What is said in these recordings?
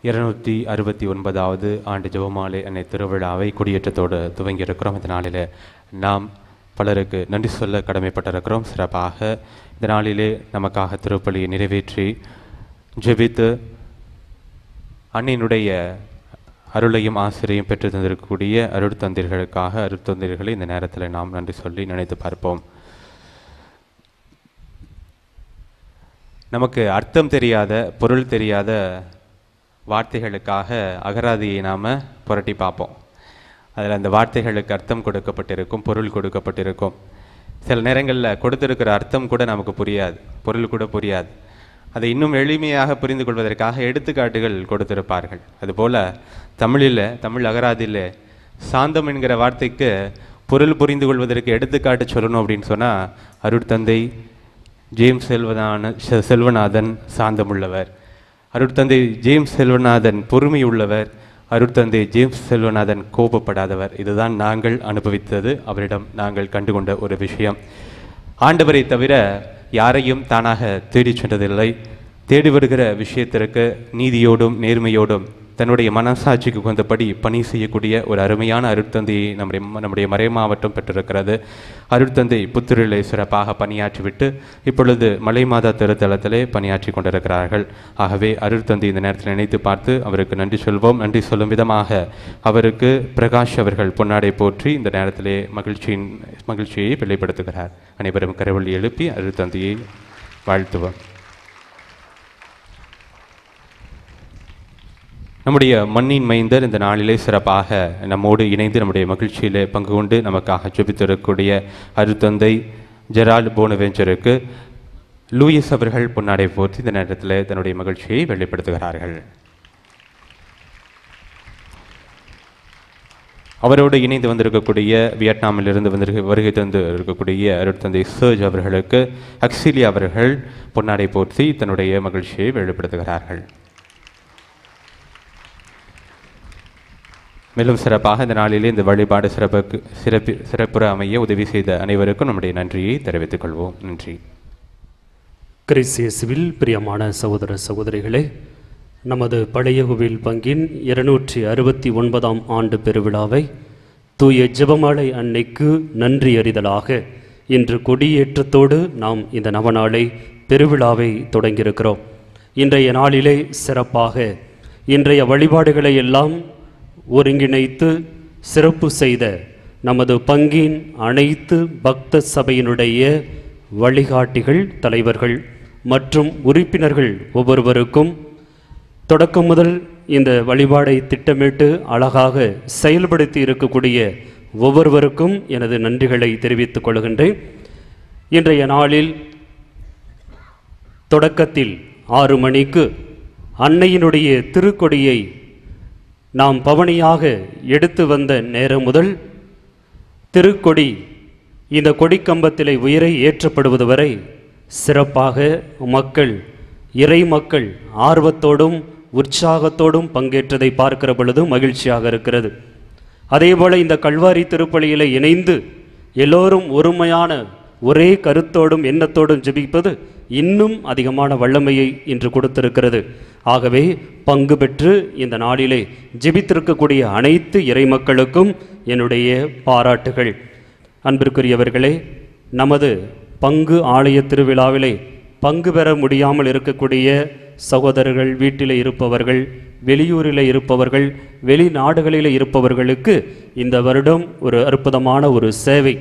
இருநூற்றி அறுபத்தி ஒன்பதாவது ஆண்டு ஜெபமாலை அன்னை திருவிழாவை கொடியேற்றத்தோடு துவங்கியிருக்கிறோம் இந்த நாளிலே நாம் பலருக்கு நன்றி சொல்ல கடமைப்பட்டிருக்கிறோம் சிறப்பாக இந்த நாளிலே நமக்காக திருப்பலியை நிறைவேற்றி ஜெபித்து அன்னையினுடைய அருளையும் ஆசிரியம் பெற்று தந்திருக்கக்கூடிய அருட்தந்திர்களுக்காக அருட்தந்திர்களை இந்த நேரத்தில் நாம் நன்றி சொல்லி நினைத்து பார்ப்போம் நமக்கு அர்த்தம் தெரியாத பொருள் தெரியாத வார்த்தைகளுக்காக அகராதியை நாம் புரட்டி பார்ப்போம் அதில் அந்த வார்த்தைகளுக்கு அர்த்தம் கொடுக்கப்பட்டிருக்கும் பொருள் கொடுக்கப்பட்டிருக்கும் சில நேரங்களில் கொடுத்திருக்கிற அர்த்தம் கூட நமக்கு புரியாது பொருள் கூட புரியாது அதை இன்னும் எளிமையாக புரிந்து கொள்வதற்காக எடுத்துக்காட்டுகள் கொடுத்திருப்பார்கள் அதுபோல தமிழில் தமிழ் அகராதியில் சாந்தம் என்கிற வார்த்தைக்கு பொருள் புரிந்து கொள்வதற்கு எடுத்துக்காட்டு சொல்லணும் அப்படின்னு சொன்னால் அருட்தந்தை ஜேம்ஸ் செல்வனான செ- செல்வநாதன் சாந்தமுள்ளவர் அருட்தந்தை ஜேம்ஸ் செல்வநாதன் பொறுமை உள்ளவர் அருட்தந்தை ஜேம்ஸ் செல்வநாதன் கோபப்படாதவர் இதுதான் நாங்கள் அனுபவித்தது அவரிடம் நாங்கள் கண்டுகொண்ட ஒரு விஷயம் ஆண்டவரை தவிர யாரையும் தானாக தேடிச் சென்றதில்லை தேடி வருகிற விஷயத்திற்கு நீதியோடும் நேர்மையோடும் தன்னுடைய மனசாட்சிக்கு உகந்தபடி பணி செய்யக்கூடிய ஒரு அருமையான அருட்தந்தையை நம்முடைய நம்முடைய மறை மாவட்டம் பெற்றிருக்கிறது அருட்தந்தை புத்திரிலை சிறப்பாக பணியாற்றிவிட்டு இப்பொழுது மலை மாதா திருத்தலத்திலே பணியாற்றி கொண்டிருக்கிறார்கள் ஆகவே அருட்தந்தை இந்த நேரத்தில் நினைத்து பார்த்து அவருக்கு நன்றி சொல்வோம் நன்றி சொல்லும் விதமாக அவருக்கு பிரகாஷ் அவர்கள் பொன்னாடை போற்றி இந்த நேரத்திலே மகிழ்ச்சியின் மகிழ்ச்சியை வெளிப்படுத்துகிறார் அனைவரும் கரவொலி எழுப்பி அருட்தந்தையை வாழ்த்துவோம் நம்முடைய மண்ணின் மைந்தர் இந்த நாளிலே சிறப்பாக நம்மோடு இணைந்து நம்முடைய மகிழ்ச்சியிலே பங்கு கொண்டு நமக்காக ஜெபித்திருக்கக்கூடிய அருத்தந்தை ஜெரால்ட் போனவெஞ்சருக்கு லூயிஸ் அவர்கள் பொன்னாடை போற்றி இந்த நேரத்தில் தன்னுடைய மகிழ்ச்சியை வெளிப்படுத்துகிறார்கள் அவரோடு இணைந்து வந்திருக்கக்கூடிய வியட்நாமிலிருந்து வந்திருக்க வருகை தந்து இருக்கக்கூடிய அருட்தந்தை சர்ஜ் அவர்களுக்கு அக்சிலியா அவர்கள் பொன்னாடை போற்றி தன்னுடைய மகிழ்ச்சியை வெளிப்படுத்துகிறார்கள் மேலும் சிறப்பாக இந்த நாளிலே இந்த வழிபாடு சிறப்புக்கு சிறப்பி சிறப்புற அமைய உதவி செய்த அனைவருக்கும் நம்முடைய நன்றியை தெரிவித்துக் கொள்வோம் நன்றி கிறிஸ்தியசுவில் பிரியமான சகோதர சகோதரிகளே நமது பழைய கோவில் பங்கின் இருநூற்றி அறுபத்தி ஒன்பதாம் ஆண்டு பெருவிழாவை தூய ஜெபமாலை அன்னைக்கு நன்றி அறிதலாக இன்று கொடியேற்றத்தோடு நாம் இந்த நவநாளை பெருவிழாவை தொடங்கியிருக்கிறோம் இன்றைய நாளிலே சிறப்பாக இன்றைய வழிபாடுகளை எல்லாம் ஒருங்கிணைத்து சிறப்பு செய்த நமது பங்கின் அனைத்து பக்த சபையினுடைய வழிகாட்டிகள் தலைவர்கள் மற்றும் உறுப்பினர்கள் ஒவ்வொருவருக்கும் தொடக்கம் முதல் இந்த வழிபாடை திட்டமிட்டு அழகாக செயல்படுத்தி இருக்கக்கூடிய ஒவ்வொருவருக்கும் எனது நன்றிகளை தெரிவித்துக் கொள்கின்றேன் இன்றைய நாளில் தொடக்கத்தில் ஆறு மணிக்கு அன்னையினுடைய திருக்கொடியை நாம் பவனியாக எடுத்து வந்த நேரம் முதல் திருக்கொடி இந்த கொடிக்கம்பத்திலே உயரை ஏற்றப்படுவது வரை சிறப்பாக மக்கள் இறை மக்கள் ஆர்வத்தோடும் உற்சாகத்தோடும் பங்கேற்றதை பார்க்கிற பொழுது மகிழ்ச்சியாக இருக்கிறது அதேபோல இந்த கல்வாரி திருப்பலியிலே இணைந்து எல்லோரும் ஒருமையான ஒரே கருத்தோடும் எண்ணத்தோடும் ஜெபிப்பது இன்னும் அதிகமான வல்லமையை இன்று கொடுத்திருக்கிறது ஆகவே பங்கு பெற்று இந்த நாளிலே ஜெபித்திருக்கக்கூடிய அனைத்து இறை மக்களுக்கும் என்னுடைய பாராட்டுகள் அன்பிற்குரியவர்களே நமது பங்கு ஆலய திருவிழாவிலே பங்கு பெற முடியாமல் இருக்கக்கூடிய சகோதரர்கள் வீட்டிலே இருப்பவர்கள் வெளியூரில் இருப்பவர்கள் வெளிநாடுகளில் இருப்பவர்களுக்கு இந்த வருடம் ஒரு அற்புதமான ஒரு சேவை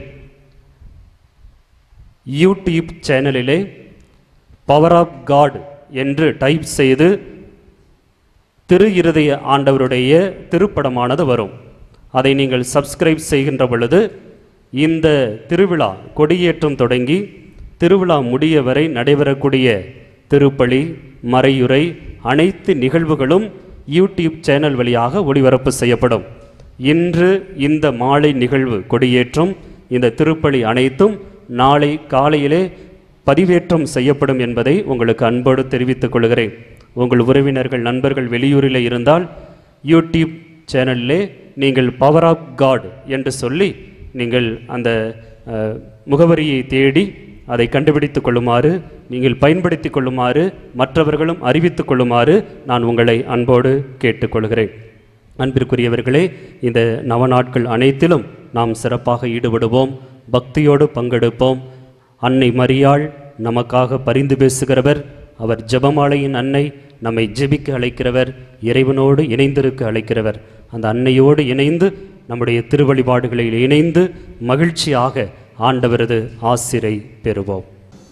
யூடியூப் சேனலிலே பவர் ஆஃப் காட் என்று டைப் செய்து திரு இருதய ஆண்டவருடைய திருப்படமானது வரும் அதை நீங்கள் சப்ஸ்கிரைப் செய்கின்ற பொழுது இந்த திருவிழா கொடியேற்றம் தொடங்கி திருவிழா முடிய வரை நடைபெறக்கூடிய திருப்பலி மறையுரை அனைத்து நிகழ்வுகளும் யூடியூப் சேனல் வழியாக ஒளிபரப்பு செய்யப்படும் இன்று இந்த மாலை நிகழ்வு கொடியேற்றம் இந்த திருப்பலி அனைத்தும் நாளை காலையிலே பதிவேற்றம் செய்யப்படும் என்பதை உங்களுக்கு அன்போடு தெரிவித்துக் கொள்கிறேன் உங்கள் உறவினர்கள் நண்பர்கள் வெளியூரில் இருந்தால் யூடியூப் சேனலிலே நீங்கள் பவர் ஆஃப் காட் என்று சொல்லி நீங்கள் அந்த அஹ், முகவரியை தேடி அதை கண்டுபிடித்துக் கொள்ளுமாறு நீங்கள் பயன்படுத்திக் கொள்ளுமாறு மற்றவர்களும் அறிவித்துக் கொள்ளுமாறு நான் உங்களை அன்போடு கேட்டுக்கொள்கிறேன் அன்பிற்குரியவர்களே இந்த நவநாட்கள் அனைத்திலும் நாம் சிறப்பாக ஈடுபடுவோம் பக்தியோடு பங்கெடுப்போம் அன்னை மரியாள் நமக்காக பரிந்து பேசுகிறவர் அவர் ஜெபமாலையின் அன்னை நம்மை ஜெபிக்க அழைக்கிறவர் இறைவனோடு இணைந்திருக்க அழைக்கிறவர் அந்த அன்னையோடு இணைந்து நம்முடைய திருவழிபாடுகளில் இணைந்து மகிழ்ச்சியாக ஆண்டவரது ஆசிரை பெறுவோம்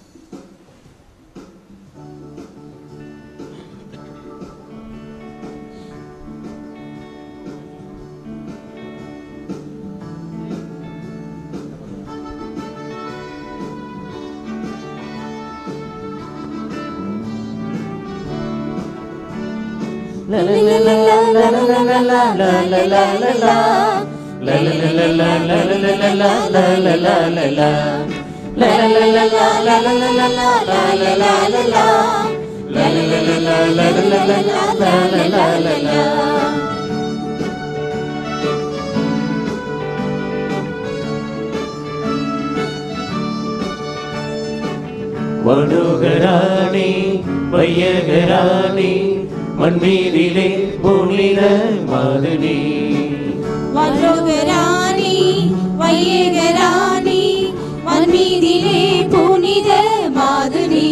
வடுகராணி வையகராணி மண்மீதிலே புனித மதுனி வல்லோகராணி வையகராணி மண்மீதிலே புனித மாதுனி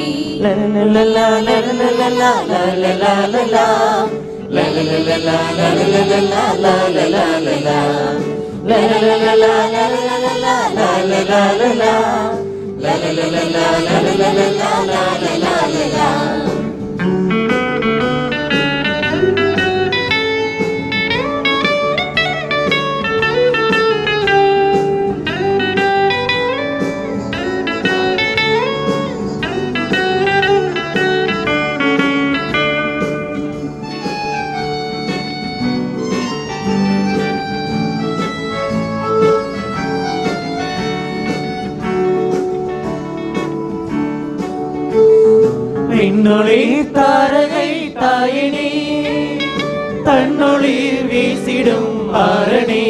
விண்ணொளி தாரகை தாயினி தன்னொளி வீசிடும் ஆரணி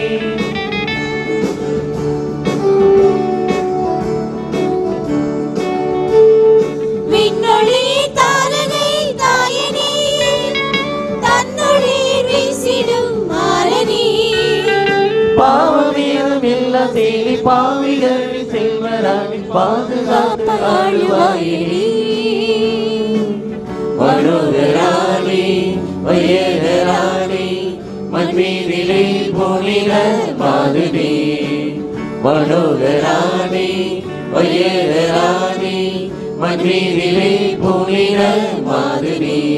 விண்ணொளி தாரகை தாயனி தன்னொளி வீசிடும் மாரணி பாவமேதும் இல்ல சேலி பாவிகள் செல்வராவின் பாதுகாப்பு ஆழ்வாயினி வடுகராணி வையகராணி மண்மீதிலே புனித மாதுனி வடுகராணி வையகராணி மண்மீதிலே புனித மாதுனி